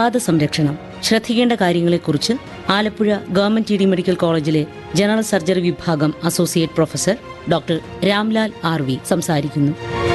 പാദ സംരക്ഷണം ശ്രദ്ധിക്കേണ്ട കാര്യങ്ങളെക്കുറിച്ച് Alappuzha government T D medical കോളേജിലെ ജനറൽ സർജറി വിഭാഗം associate professor doctor Ramlal R V സംസാരിക്കുന്നു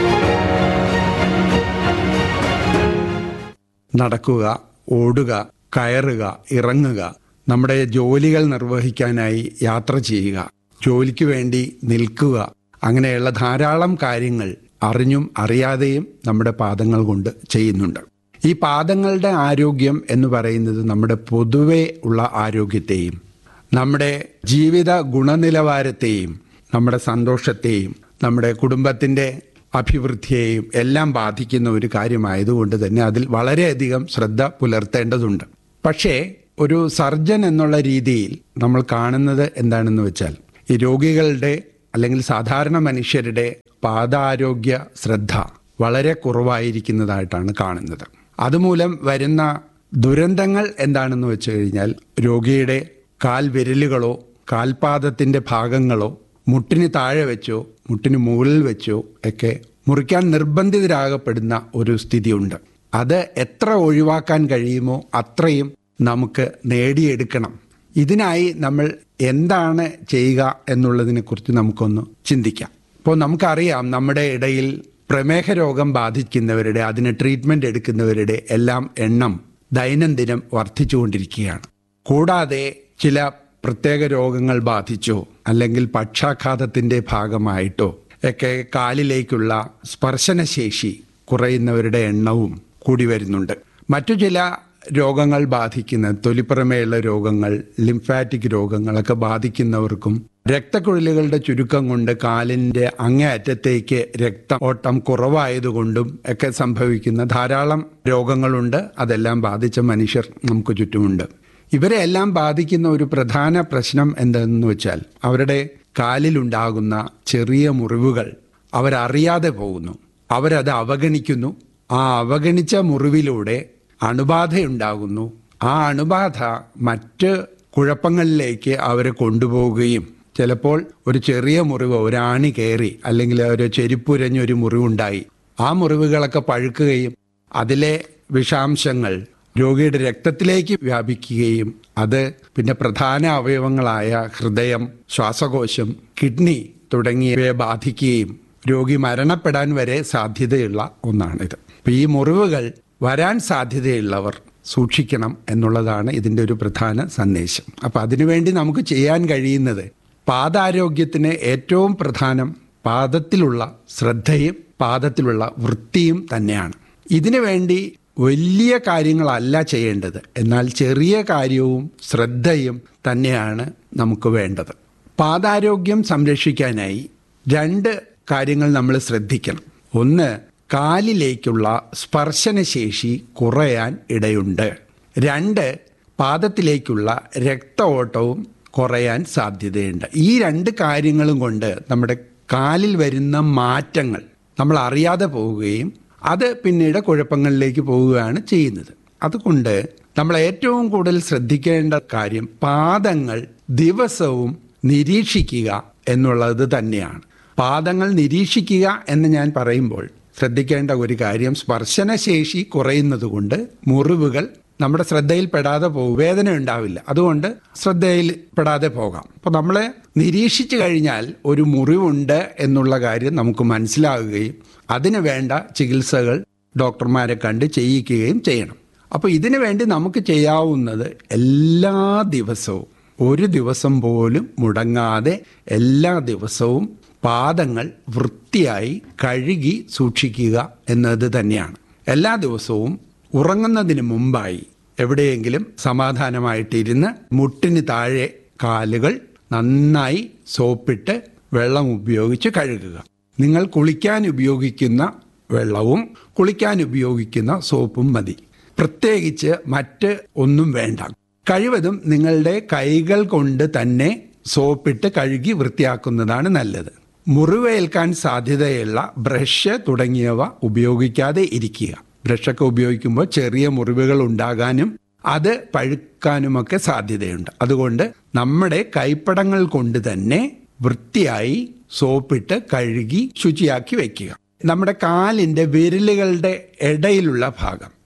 നടക്കുക ഓടുക കയറുക ഇറങ്ങുക നമ്മുടെ ജോലികൾ നിർവഹിക്കാനായി യാത്ര ചെയ്യുക ജോലിക്ക് വേണ്ടി നിൽക്കുക അങ്ങനെയുള്ള ധാരാളം കാര്യങ്ങൾ അറിഞ്ഞും അറിയാതെയും നമ്മുടെ പാദങ്ങൾ കൊണ്ട് ചെയ്യുന്നുണ്ട് ഈ പാദങ്ങളുടെ ആരോഗ്യം എന്ന് പറയുന്നത് നമ്മുടെ പൊതുവെ ഉള്ള ആരോഗ്യത്തെയും നമ്മുടെ ജീവിത ഗുണനിലവാരത്തെയും നമ്മുടെ സന്തോഷത്തെയും നമ്മുടെ കുടുംബത്തിൻ്റെ അഭിവൃദ്ധിയെയും എല്ലാം ബാധിക്കുന്ന ഒരു കാര്യമായതുകൊണ്ട് തന്നെ അതിൽ വളരെയധികം ശ്രദ്ധ പുലർത്തേണ്ടതുണ്ട് പക്ഷേ ഒരു സർജൻ എന്നുള്ള രീതിയിൽ നമ്മൾ കാണുന്നത് എന്താണെന്ന് വെച്ചാൽ ഈ രോഗികളുടെ അല്ലെങ്കിൽ സാധാരണ മനുഷ്യരുടെ പാദാരോഗ്യ ശ്രദ്ധ വളരെ കുറവായിരിക്കുന്നതായിട്ടാണ് കാണുന്നത് അതുമൂലം വരുന്ന ദുരന്തങ്ങൾ എന്താണെന്ന് വെച്ച് കഴിഞ്ഞാൽ രോഗിയുടെ കാൽ വിരലുകളോ കാൽപാദത്തിൻ്റെ ഭാഗങ്ങളോ മുട്ടിന് താഴെ വെച്ചോ മുട്ടിന് മുകളിൽ വെച്ചോ ഒക്കെ മുറിക്കാൻ നിർബന്ധിതരാകപ്പെടുന്ന ഒരു സ്ഥിതിയുണ്ട് അത് എത്ര ഒഴിവാക്കാൻ കഴിയുമോ അത്രയും നമുക്ക് നേടിയെടുക്കണം ഇതിനായി നമ്മൾ എന്താണ് ചെയ്യുക എന്നുള്ളതിനെക്കുറിച്ച് നമുക്കൊന്ന് ചിന്തിക്കാം ഇപ്പോൾ നമുക്കറിയാം നമ്മുടെ ഇടയിൽ പ്രമേഹ രോഗം ബാധിക്കുന്നവരുടെ അതിന് ട്രീറ്റ്മെൻറ്റ് എടുക്കുന്നവരുടെ എല്ലാം എണ്ണം ദൈനംദിനം വർദ്ധിച്ചുകൊണ്ടിരിക്കുകയാണ് കൂടാതെ ചില പ്രത്യേക രോഗങ്ങൾ ബാധിച്ചോ അല്ലെങ്കിൽ പക്ഷാഘാതത്തിൻ്റെ ഭാഗമായിട്ടോ ഒക്കെ കാലിലേക്കുള്ള സ്പർശനശേഷി കുറയുന്നവരുടെ എണ്ണവും കൂടി വരുന്നുണ്ട് മറ്റു ചില രോഗങ്ങൾ ബാധിക്കുന്ന തൊലിപ്പുറമേയുള്ള രോഗങ്ങൾ ലിംഫാറ്റിക് രോഗങ്ങളൊക്കെ ബാധിക്കുന്നവർക്കും രക്തക്കുഴലുകളുടെ ചുരുക്കം കൊണ്ട് കാലിൻ്റെ അങ്ങേയറ്റത്തേക്ക് രക്ത ഓട്ടം കുറവായതുകൊണ്ടും ഒക്കെ സംഭവിക്കുന്ന ധാരാളം രോഗങ്ങളുണ്ട് അതെല്ലാം ബാധിച്ച മനുഷ്യർ നമുക്ക് ചുറ്റുമുണ്ട് ഇവരെ എല്ലാം ബാധിക്കുന്ന ഒരു പ്രധാന പ്രശ്നം എന്തെന്ന് വെച്ചാൽ അവരുടെ കാലിലുണ്ടാകുന്ന ചെറിയ മുറിവുകൾ അവരറിയാതെ പോകുന്നു അവരത് അവഗണിക്കുന്നു ആ അവഗണിച്ച മുറിവിലൂടെ അണുബാധയുണ്ടാകുന്നു ആ അണുബാധ മറ്റ് കുഴപ്പങ്ങളിലേക്ക് അവരെ കൊണ്ടുപോവുകയും ചിലപ്പോൾ ഒരു ചെറിയ മുറിവ് ഒരാണി കയറി അല്ലെങ്കിൽ ഒരു ചെരുപ്പുരഞ്ഞൊരു മുറിവുണ്ടായി ആ മുറിവുകളൊക്കെ പഴുക്കുകയും അതിലെ വിഷാംശങ്ങൾ രോഗിയുടെ രക്തത്തിലേക്ക് വ്യാപിക്കുകയും അത് പിന്നെ പ്രധാന അവയവങ്ങളായ ഹൃദയം ശ്വാസകോശം കിഡ്നി തുടങ്ങിയവയെ ബാധിക്കുകയും രോഗി മരണപ്പെടാൻ വരെ സാധ്യതയുള്ള ഒന്നാണിത് അപ്പം ഈ മുറിവുകൾ വരാൻ സാധ്യതയുള്ളവർ സൂക്ഷിക്കണം എന്നുള്ളതാണ് ഇതിൻ്റെ ഒരു പ്രധാന സന്ദേശം അപ്പം അതിനുവേണ്ടി നമുക്ക് ചെയ്യാൻ കഴിയുന്നത് പാദാരോഗ്യത്തിന് ഏറ്റവും പ്രധാനം പാദത്തിലുള്ള ശ്രദ്ധയും പാദത്തിലുള്ള വൃത്തിയും തന്നെയാണ് ഇതിനു വേണ്ടി വലിയ കാര്യങ്ങളല്ല ചെയ്യേണ്ടത് എന്നാൽ ചെറിയ കാര്യവും ശ്രദ്ധയും തന്നെയാണ് നമുക്ക് വേണ്ടത് പാദാരോഗ്യം സംരക്ഷിക്കാനായി രണ്ട് കാര്യങ്ങൾ നമ്മൾ ശ്രദ്ധിക്കണം ഒന്ന് കാലിലേക്കുള്ള സ്പർശനശേഷി കുറയാൻ ഇടയുണ്ട് രണ്ട് പാദത്തിലേക്കുള്ള രക്ത ഓട്ടവും കുറയാൻ സാധ്യതയുണ്ട് ഈ രണ്ട് കാര്യങ്ങളും കൊണ്ട് നമ്മുടെ കാലിൽ വരുന്ന മാറ്റങ്ങൾ നമ്മൾ അറിയാതെ പോവുകയും അത് പിന്നീട് കുഴപ്പങ്ങളിലേക്ക് പോവുകയാണ് ചെയ്യുന്നത് അതുകൊണ്ട് നമ്മൾ ഏറ്റവും കൂടുതൽ ശ്രദ്ധിക്കേണ്ട കാര്യം പാദങ്ങൾ ദിവസവും നിരീക്ഷിക്കുക എന്നുള്ളത് തന്നെയാണ് പാദങ്ങൾ നിരീക്ഷിക്കുക എന്ന് ഞാൻ പറയുമ്പോൾ ശ്രദ്ധിക്കേണ്ട ഒരു കാര്യം സ്പർശനശേഷി കുറയുന്നത് കൊണ്ട് മുറിവുകൾ നമ്മുടെ ശ്രദ്ധയിൽപ്പെടാതെ പോകും വേദന ഉണ്ടാവില്ല അതുകൊണ്ട് ശ്രദ്ധയിൽ പെടാതെ പോകാം അപ്പോൾ നമ്മളെ നിരീക്ഷിച്ചു കഴിഞ്ഞാൽ ഒരു മുറിവുണ്ട് എന്നുള്ള കാര്യം നമുക്ക് മനസ്സിലാകുകയും അതിന് വേണ്ട ചികിത്സകൾ ഡോക്ടർമാരെ കണ്ട് ചെയ്യിക്കുകയും ചെയ്യണം അപ്പോൾ ഇതിനു വേണ്ടി നമുക്ക് ചെയ്യാവുന്നത് എല്ലാ ദിവസവും ഒരു ദിവസം പോലും മുടങ്ങാതെ എല്ലാ ദിവസവും പാദങ്ങൾ വൃത്തിയായി കഴുകി സൂക്ഷിക്കുക എന്നത് തന്നെയാണ് എല്ലാ ദിവസവും ഉറങ്ങുന്നതിന് മുമ്പായി എവിടെയെങ്കിലും സമാധാനമായിട്ടിരുന്ന് മുട്ടിന് താഴെ കാലുകൾ നന്നായി സോപ്പിട്ട് വെള്ളം ഉപയോഗിച്ച് കഴുകുക നിങ്ങൾ കുളിക്കാൻ ഉപയോഗിക്കുന്ന വെള്ളവും കുളിക്കാൻ ഉപയോഗിക്കുന്ന സോപ്പും മതി പ്രത്യേകിച്ച് മറ്റ് ഒന്നും വേണ്ട കഴിവതും നിങ്ങളുടെ കൈകൾ കൊണ്ട് തന്നെ സോപ്പിട്ട് കഴുകി വൃത്തിയാക്കുന്നതാണ് നല്ലത് മുറിവേൽക്കാൻ സാധ്യതയുള്ള ബ്രഷ് തുടങ്ങിയവ ഉപയോഗിക്കാതെ ഇരിക്കുക ബ്രഷൊക്കെ ഉപയോഗിക്കുമ്പോൾ ചെറിയ മുറിവുകൾ ഉണ്ടാകാനും അത് പഴുക്കാനുമൊക്കെ സാധ്യതയുണ്ട് അതുകൊണ്ട് നമ്മുടെ കൈപ്പടങ്ങൾ കൊണ്ട് തന്നെ വൃത്തിയായി സോപ്പിട്ട് കഴുകി ശുചിയാക്കി വെക്കുക നമ്മുടെ കാലിൻ്റെ വിരലുകളുടെ ഇടയിലുള്ള ഭാഗം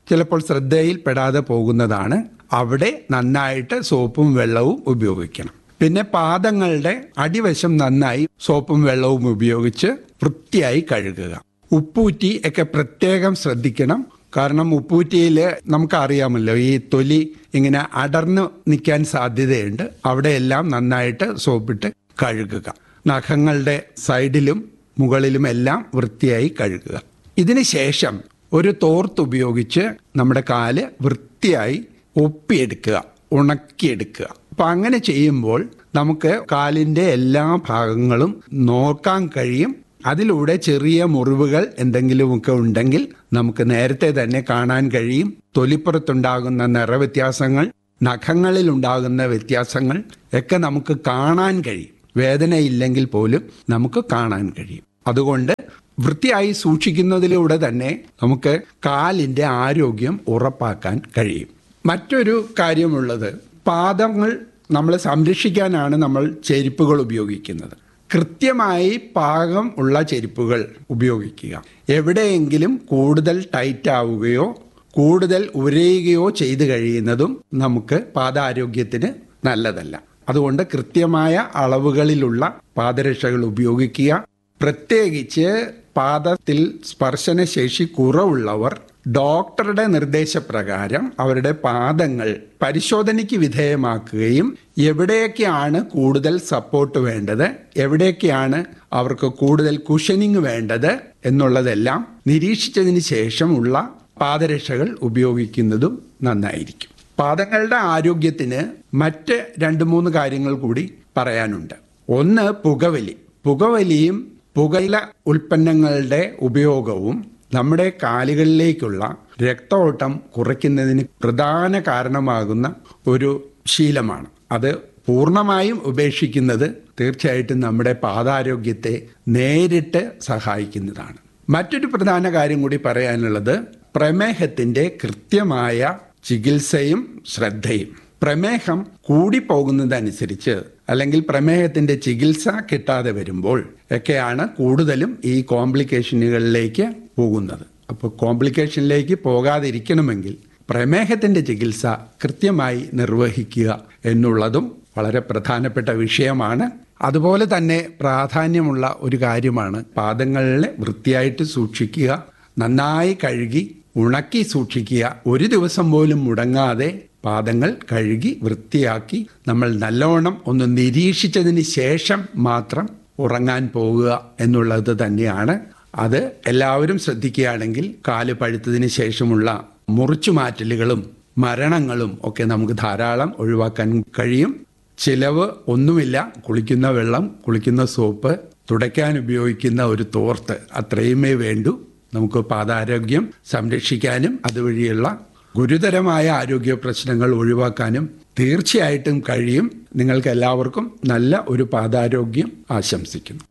ചിലപ്പോൾ ശ്രദ്ധയിൽപ്പെടാതെ പോകുന്നതാണ് അവിടെ നന്നായിട്ട് സോപ്പും വെള്ളവും ഉപയോഗിക്കണം പിന്നെ പാദങ്ങളുടെ അടിവശം നന്നായി സോപ്പും വെള്ളവും ഉപയോഗിച്ച് വൃത്തിയായി കഴുകുക ഉപ്പൂറ്റി ഒക്കെ പ്രത്യേകം ശ്രദ്ധിക്കണം കാരണം ഉപ്പൂറ്റിയിൽ നമുക്കറിയാമല്ലോ ഈ തൊലി ഇങ്ങനെ അടർന്നു നിൽക്കാൻ സാധ്യതയുണ്ട് അവിടെയെല്ലാം നന്നായിട്ട് സോപ്പിട്ട് കഴുകുക നഖങ്ങളുടെ സൈഡിലും മുകളിലും എല്ലാം വൃത്തിയായി കഴുകുക ഇതിന് ശേഷം ഒരു തോർത്ത് ഉപയോഗിച്ച് നമ്മുടെ കാല് വൃത്തിയായി ഒപ്പിയെടുക്കുക ഉണക്കിയെടുക്കുക അപ്പം അങ്ങനെ ചെയ്യുമ്പോൾ നമുക്ക് കാലിൻ്റെ എല്ലാ ഭാഗങ്ങളും നോക്കാൻ കഴിയും അതിലൂടെ ചെറിയ മുറിവുകൾ എന്തെങ്കിലുമൊക്കെ ഉണ്ടെങ്കിൽ നമുക്ക് നേരത്തെ തന്നെ കാണാൻ കഴിയും തൊലിപ്പുറത്തുണ്ടാകുന്ന നിറവ്യത്യാസങ്ങൾ നഖങ്ങളിൽ ഉണ്ടാകുന്ന വ്യത്യാസങ്ങൾ ഒക്കെ നമുക്ക് കാണാൻ കഴിയും വേദനയില്ലെങ്കിൽ പോലും നമുക്ക് കാണാൻ കഴിയും അതുകൊണ്ട് വൃത്തിയായി സൂക്ഷിക്കുന്നതിലൂടെ തന്നെ നമുക്ക് കാലിൻ്റെ ആരോഗ്യം ഉറപ്പാക്കാൻ കഴിയും മറ്റൊരു കാര്യമുള്ളത് പാദങ്ങൾ നമ്മൾ സംരക്ഷിക്കാനാണ് നമ്മൾ ചെരുപ്പുകൾ ഉപയോഗിക്കുന്നത് കൃത്യമായി പാകം ഉള്ള ചെരുപ്പുകൾ ഉപയോഗിക്കുക എവിടെയെങ്കിലും കൂടുതൽ ടൈറ്റ് ആവുകയോ കൂടുതൽ ഉരയുകയോ ചെയ്തു കഴിയുന്നതും നമുക്ക് പാദാരോഗ്യത്തിന് നല്ലതല്ല അതുകൊണ്ട് കൃത്യമായ അളവുകളിലുള്ള പാദരക്ഷകൾ ഉപയോഗിക്കുക പ്രത്യേകിച്ച് പാദത്തിൽ സ്പർശനശേഷി കുറവുള്ളവർ ഡോക്ടറുടെ നിർദ്ദേശപ്രകാരം അവരുടെ പാദങ്ങൾ പരിശോധനയ്ക്ക് വിധേയമാക്കുകയും എവിടെയൊക്കെയാണ് കൂടുതൽ സപ്പോർട്ട് വേണ്ടത് എവിടെയൊക്കെയാണ് അവർക്ക് കൂടുതൽ കുഷനിങ് വേണ്ടത് എന്നുള്ളതെല്ലാം നിരീക്ഷിച്ചതിന് ശേഷമുള്ള പാദരക്ഷകൾ ഉപയോഗിക്കുന്നതും നന്നായിരിക്കും പാദങ്ങളുടെ ആരോഗ്യത്തിന് മറ്റ് രണ്ട് മൂന്ന് കാര്യങ്ങൾ കൂടി പറയാനുണ്ട് ഒന്ന് പുകവലി പുകവലിയും പുകയില ഉൽപ്പന്നങ്ങളുടെ ഉപയോഗവും നമ്മുടെ കാലുകളിലേക്കുള്ള രക്തഓട്ടം കുറയ്ക്കുന്നതിന് പ്രധാന കാരണമാകുന്ന ഒരു ശീലമാണ് അത് പൂർണ്ണമായും ഉപേക്ഷിക്കുന്നത് തീർച്ചയായിട്ടും നമ്മുടെ പാദാരോഗ്യത്തെ നേരിട്ട് സഹായിക്കുന്നതാണ് മറ്റൊരു പ്രധാന കാര്യം കൂടി പറയാനുള്ളത് പ്രമേഹത്തിന്റെ കൃത്യമായ ചികിത്സയും ശ്രദ്ധയും പ്രമേഹം കൂടിപ്പോകുന്നതനുസരിച്ച് അല്ലെങ്കിൽ പ്രമേഹത്തിന്റെ ചികിത്സ കിട്ടാതെ വരുമ്പോൾ ഒക്കെയാണ് കൂടുതലും ഈ കോംപ്ലിക്കേഷനുകളിലേക്ക് പോകുന്നത് അപ്പോൾ കോംപ്ലിക്കേഷനിലേക്ക് പോകാതിരിക്കണമെങ്കിൽ പ്രമേഹത്തിന്റെ ചികിത്സ കൃത്യമായി നിർവഹിക്കുക എന്നുള്ളതും വളരെ പ്രധാനപ്പെട്ട വിഷയമാണ് അതുപോലെ തന്നെ പ്രാധാന്യമുള്ള ഒരു കാര്യമാണ് പാദങ്ങളെ വൃത്തിയായിട്ട് സൂക്ഷിക്കുക നന്നായി കഴുകി ഉണക്കി സൂക്ഷിക്കുക ഒരു ദിവസം പോലും മുടങ്ങാതെ പാദങ്ങൾ കഴുകി വൃത്തിയാക്കി നമ്മൾ നല്ലോണം ഒന്ന് നിരീക്ഷിച്ചതിന് ശേഷം മാത്രം ഉറങ്ങാൻ പോവുക എന്നുള്ളത് തന്നെയാണ് അത് എല്ലാവരും ശ്രദ്ധിക്കുകയാണെങ്കിൽ കാല് പഴുത്തതിന് ശേഷമുള്ള മുറിച്ചുമാറ്റലുകളും മരണങ്ങളും ഒക്കെ നമുക്ക് ധാരാളം ഒഴിവാക്കാൻ കഴിയും ചിലവ് ഒന്നുമില്ല കുളിക്കുന്ന വെള്ളം കുളിക്കുന്ന സോപ്പ് തുടയ്ക്കാൻ ഉപയോഗിക്കുന്ന ഒരു തോർത്ത് അത്രയുമേ വേണ്ടൂ നമുക്ക് പാദാരോഗ്യം സംരക്ഷിക്കാനും അതുവഴിയുള്ള ഗുരുതരമായ ആരോഗ്യ പ്രശ്നങ്ങൾ ഒഴിവാക്കാനും തീർച്ചയായിട്ടും കഴിയും നിങ്ങൾക്ക് എല്ലാവർക്കും നല്ല ഒരു പാദാരോഗ്യം ആശംസിക്കുന്നു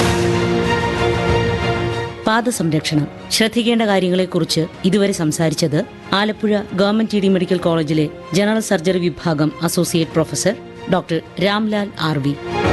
പാദസംരക്ഷണം ശ്രദ്ധിക്കേണ്ട കാര്യങ്ങളെക്കുറിച്ച് ഇതുവരെ സംസാരിച്ചത് Alappuzha government T D medical കോളേജിലെ ജനറൽ സർജറി വിഭാഗം associate professor doctor Ramlal R V